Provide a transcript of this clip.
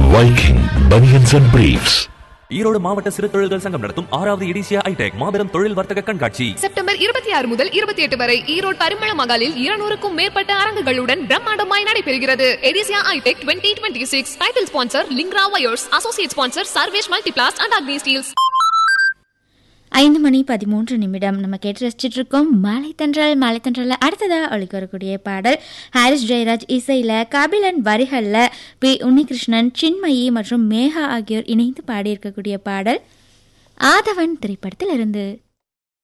Viking Bunions and Briefs. Erode மாவட்ட சிறு தொழில்கள் சங்கம் நடத்தும் ஆறாவது இடிசியா ஐடெக் மாபெரும் தொழில் வர்த்தக கண்காட்சி செப்டம்பர் இருபத்தி ஆறு முதல் இருபத்தி எட்டு வரை ஈரோடு பரிமள மகாலில் இருநூறுக்கும் மேற்பட்ட அரங்குகளுடன் பிரம்மாண்டமாய் நடைபெறுகிறது எடிசியா ஐடெக் twenty twenty six title sponsor லிங்க்ரா wires associate sponsor Sarvesh multiplast and Agni steels ஐந்து மணி பதிமூன்று நிமிடம் நம்ம கேட்டு ரசிச்சிட்டு இருக்கோம் மாலை தென்றல் மாலை தென்றல்ல அடுத்ததாக ஒழிக்க வரக்கூடிய பாடல் ஹாரிஸ் ஜெயராஜ் இசையில் கபிலன் வரிகளில் பி உன்னிகிருஷ்ணன் சின்மயி மற்றும் மேகா ஆகியோர் இணைந்து பாடியிருக்கக்கூடிய பாடல் ஆதவன் திரைப்படத்தில் இருந்து